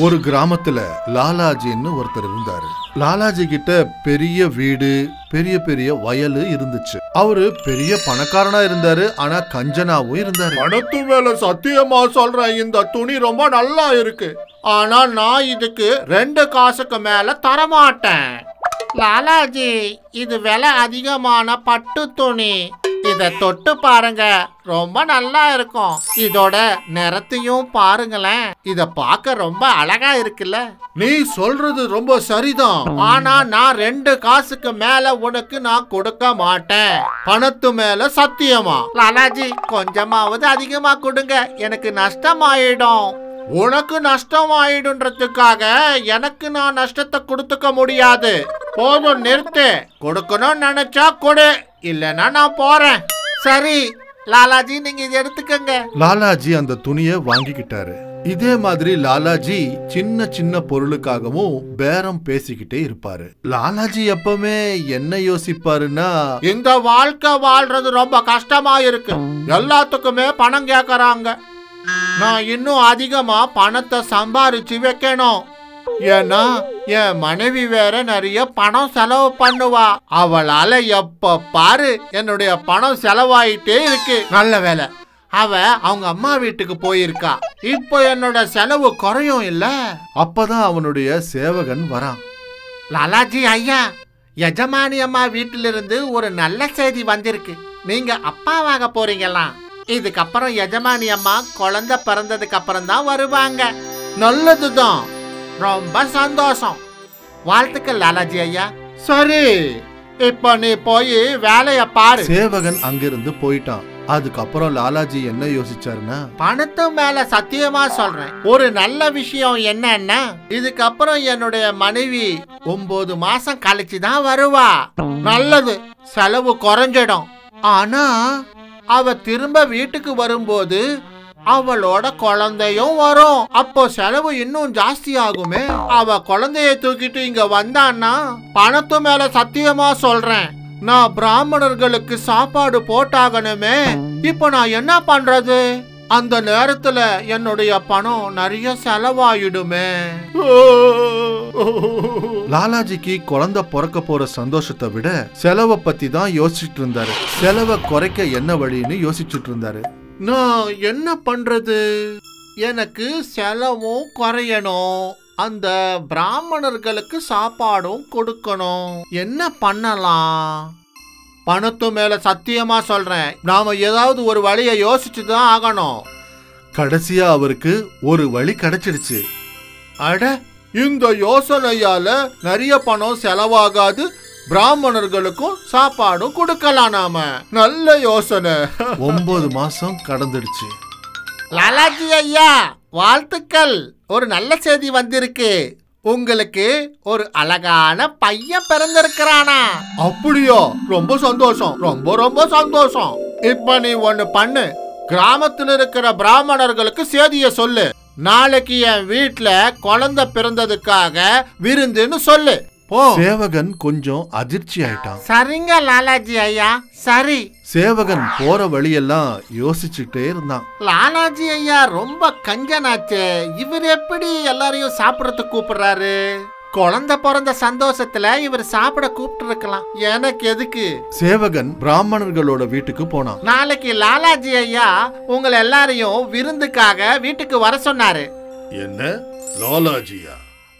ஒரு கிராமத்துல லாலாஜின்னு ஒருத்தர் இருந்தாரு லாலாஜி கிட்ட பெரிய வீடு பெரிய பெரிய வயலு இருந்துச்சு அவரு பெரிய பணக்காரனா இருந்தாரு ஆனா கஞ்சனாவும் இருந்தாரு பணத்து மேல சத்தியமா சொல்றேன் இந்த துணி ரொம்ப நல்லா இருக்கு ஆனா நான் இதுக்கு ரெண்டு காசுக்கு மேல தரமாட்டேன் லாலாஜி இது விலை அதிகமான பட்டு துணி இத தொட்டு பாருங்க ரொம்ப நல்லா இருக்கும் இதோட நிறத்தையும் பாருங்களேன் இத பார்க்க ரொம்ப அழகா இருக்குல்ல நீ சொல்றது ரொம்ப சரிதான் ஆனா நான் ரெண்டு காசுக்கு மேல உனக்கு நான் கொடுக்க மாட்டேன் பணத்து மேல சத்தியமா லாலாஜி கொஞ்சமாவது அதிகமா கொடுங்க எனக்கு நஷ்டமாயிடும் உனக்கு நஷ்டம் ஆயிடுன்றதுக்காக எனக்கு நான் நஷ்டத்தை கொடுத்துக்க முடியாது போதும் நிறுத்து கொடுக்கணும்னு நினைச்சா கொடு இல்லைன்னா நான் போறேன் சரி லாலாஜி நீங்க இதை எடுத்துக்கங்க லாலாஜி அந்த துணியை வாங்கிக்கிட்டாரு இதே மாதிரி லாலாஜி சின்ன சின்ன பொருளுக்காகவும் பேரம் பேசிக்கிட்டே இருப்பாரு லாலாஜி எப்பவுமே என்ன யோசிப்பாருன்னா இந்த வாழ்க்கை வாழ்றது ரொம்ப கஷ்டமா இருக்கு எல்லாத்துக்குமே பணம் கேக்குறாங்க நான் இன்னும் அதிகமா பணத்தை சம்பாரிச்சு வைக்கணும் ஏன்னா என் மனைவி வேற நிறைய பணம் செலவு பண்ணுவா அவளால எப்ப பாரு என்னுடைய பணம் செலவாயிட்டே இருக்கு நல்ல வேலை அவ அவங்க அம்மா வீட்டுக்கு போயிருக்கா இப்போ என்னோட செலவு குறையும் இல்ல அப்பதான் அவனுடைய சேவகன் வரான் லாலாஜி ஐயா எஜமானி அம்மா வீட்டிலிருந்து ஒரு நல்ல செய்தி வந்திருக்கு நீங்க அப்பாவாக போறீங்களாம் இதுக்கப்புறம் எஜமானி அம்மா குழந்தை பிறந்ததுக்கு அப்புறம் தான் வருவாங்க நல்லதுதான் ரொம்ப சந்தோஷம் வாழ்த்துக்கள் லாலாஜி ஐயா சரி இப்போ நீ போய் வேலைய பாரு சேவகன் அங்கிருந்து போயிட்டான் அதுக்கப்புறம் லாலாஜி என்ன யோசிச்சாருன்னா பணத்து மேல சத்தியமா சொல்றேன் ஒரு நல்ல விஷயம் என்னன்னா இதுக்கப்புறம் என்னுடைய மனைவி ஒன்பது மாசம் கழிச்சு தான் வருவா நல்லது செலவு குறைஞ்சிடும் ஆனா அவ திரும்ப வீட்டுக்கு வரும்போது அவளோட குழந்தையும் வரும் அப்போ செலவு இன்னும் ஜாஸ்தி ஆகுமே அவ குழந்தைய தூக்கிட்டு இங்க வந்தான்னா பணத்து மேல சத்தியமா சொல்றேன் நான் பிராமணர்களுக்கு சாப்பாடு போட்டாகணுமே இப்போ நான் என்ன பண்றது அந்த நேரத்துல என்னுடைய பணம் நிறைய செலவாயிடுமே லாலாஜிக்கு குழந்தை பிறக்க போற சந்தோஷத்தை விட செலவை பத்தி தான் யோசிச்சுட்டு இருந்தாரு செலவை குறைக்க என்ன வழின்னு யோசிச்சுட்டு இருந்தாரு நான் என்ன பண்றது எனக்கு செலவும் குறையணும் அந்த பிராமணர்களுக்கு சாப்பாடும் கொடுக்கணும் என்ன பண்ணலாம் பணத்து மேல சத்தியமா சொல்றேன் நாம ஏதாவது ஒரு வழியை யோசிச்சு தான் ஆகணும் கடைசியா அவருக்கு ஒரு வழி கிடைச்சிடுச்சு அட இந்த யோசனையால நிறைய பணம் செலவாகாது பிராமணர்களுக்கும் சாப்பாடும் கொடுக்கலாம் நாம நல்ல யோசனை ஒன்பது மாசம் கடந்துடுச்சு லாலாஜி ஐயா வாழ்த்துக்கள் ஒரு நல்ல செய்தி வந்திருக்கு உங்களுக்கு ஒரு அழகான பையன் பிறந்திருக்கிறானா அப்படியா ரொம்ப சந்தோஷம் ரொம்ப ரொம்ப சந்தோஷம் இப்ப நீ ஒண்ணு பண்ணு கிராமத்துல இருக்கிற பிராமணர்களுக்கு செய்திய சொல்லு நாளைக்கு என் வீட்ல குழந்தை பிறந்ததுக்காக விருந்துன்னு சொல்லு போ சேவகன் கொஞ்சம் அதிர்ச்சி ஆயிட்டான் சரிங்க லாலாஜி ஐயா சரி சேவகன் போற வழியெல்லாம் யோசிச்சுட்டே இருந்தான் லாலாஜி ஐயா ரொம்ப கஞ்சனாச்சே இவர் எப்படி எல்லாரையும் சாப்பிடறதுக்கு கூப்பிடுறாரு குழந்தை பிறந்த சந்தோஷத்துல இவர் சாப்பிட கூப்பிட்டு இருக்கலாம் எனக்கு எதுக்கு சேவகன் பிராமணர்களோட வீட்டுக்கு போனான் நாளைக்கு லாலாஜி ஐயா உங்களை எல்லாரையும் விருந்துக்காக வீட்டுக்கு வர சொன்னாரு என்ன லாலாஜியா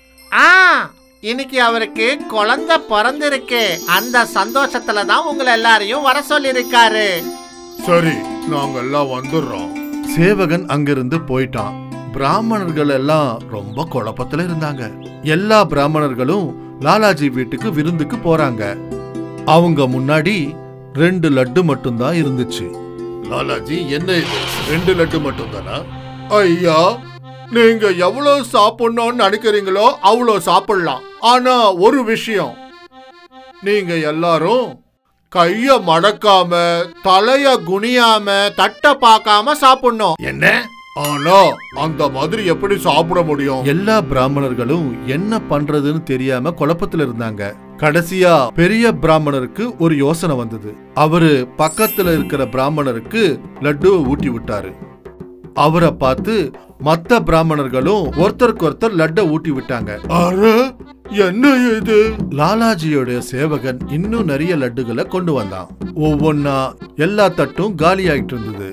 ஆ இன்னைக்கு அவருக்கு குழந்தை பிறந்திருக்கு அந்த சந்தோஷத்துல தான் உங்களை எல்லாரையும் வர சொல்லியிருக்காரு சரி நாங்க எல்லாம் வந்துடுறோம் சேவகன் அங்கிருந்து போயிட்டான் பிராமணர்கள் எல்லாம் ரொம்ப குழப்பத்துல இருந்தாங்க எல்லா பிராமணர்களும் லாலாஜி வீட்டுக்கு விருந்துக்கு போறாங்க அவங்க முன்னாடி ரெண்டு லட்டு மட்டும்தான் இருந்துச்சு லாலாஜி என்ன இது ரெண்டு லட்டு மட்டும் தானா ஐயா நீங்க எவ்வளவு சாப்பிடணும்னு நினைக்கிறீங்களோ அவ்வளோ சாப்பிடலாம் ஆனா ஒரு விஷயம் நீங்க எல்லாரும் கைய மடக்காம தலைய குனியாம தட்ட பார்க்காம சாப்பிடணும் என்ன ஆனா அந்த மாதிரி எப்படி சாப்பிட முடியும் எல்லா பிராமணர்களும் என்ன பண்றதுன்னு தெரியாம குழப்பத்துல இருந்தாங்க கடைசியா பெரிய பிராமணருக்கு ஒரு யோசனை வந்தது அவரு பக்கத்துல இருக்கிற பிராமணருக்கு லட்டுவை ஊட்டி விட்டாரு அவரை பார்த்து மத்த பிராமணர்களும் ஒருத்தருக்கு ஒருத்தர் லட்டை ஊட்டி விட்டாங்க அረ என்ன இது லாலாஜியோட சேவகன் இன்னும் நிறைய லட்டுகளை கொண்டு வந்தான் ஒவ்வொன்னா எல்லா தட்டும் காலி ஆயிட்டு இருந்தது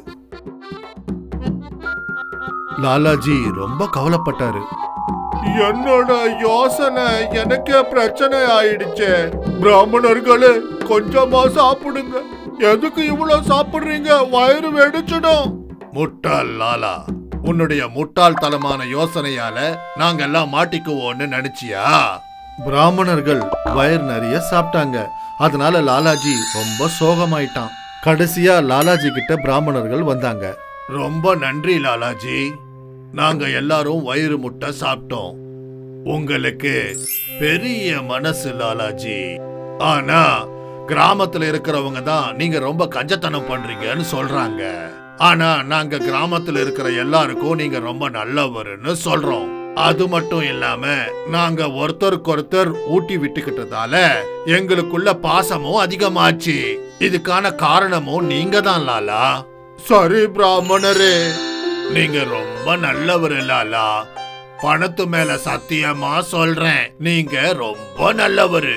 லாலாஜி ரொம்ப கவலைப்பட்டாரு என்னோட யோசனை எனக்கே பிரச்சனை ஆயிடுச்சே பிராமணர்களே கொஞ்சமா சாப்பிடுங்க எதுக்கு இவ்வளவு சாப்பிடுறீங்க வயிறு வெடிச்சிடும் முட்டாள் லாலா உன்னுடைய முட்டாள்தனமான யோசனையால நாங்க எல்லாம் மாட்டிக்குவோம்னு நினைச்சியா பிராமணர்கள் வயிறு நிறைய சாப்பிட்டாங்க அதனால லாலாஜி ரொம்ப சோகமாயிட்டான் கடைசியா லாலாஜி கிட்ட பிராமணர்கள் வந்தாங்க ரொம்ப நன்றி லாலாஜி நாங்க எல்லாரும் வயிறு முட்டை சாப்பிட்டோம் உங்களுக்கு பெரிய மனசு லாலாஜி ஆனா கிராமத்துல இருக்கிறவங்க தான் நீங்க ரொம்ப கஞ்சத்தனம் பண்றீங்கன்னு சொல்றாங்க ஆனா நாங்க கிராமத்துல இருக்கிற எல்லாருக்கும் நீங்க ரொம்ப நல்லவருன்னு சொல்றோம் அது மட்டும் இல்லாம நாங்க ஒருத்தருக்கு ஒருத்தர் ஊட்டி விட்டுக்கிட்டதால எங்களுக்குள்ள பாசமும் அதிகமாச்சு இதுக்கான காரணமும் நீங்க தான் லாலா சரி பிராமணரே நீங்க ரொம்ப நல்லவர் லாலா பணத்து மேல சத்தியமா சொல்றேன் நீங்க ரொம்ப நல்லவரு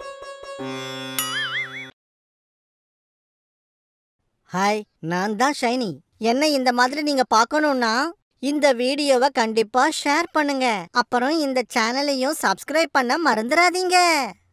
ஹாய் நான் தான் ஷைனி என்ன இந்த மாதிரி நீங்க பார்க்கணும்னா இந்த வீடியோவை கண்டிப்பா ஷேர் பண்ணுங்க அப்புறம் இந்த சேனலையும் சப்ஸ்கிரைப் பண்ண மறந்துடாதீங்க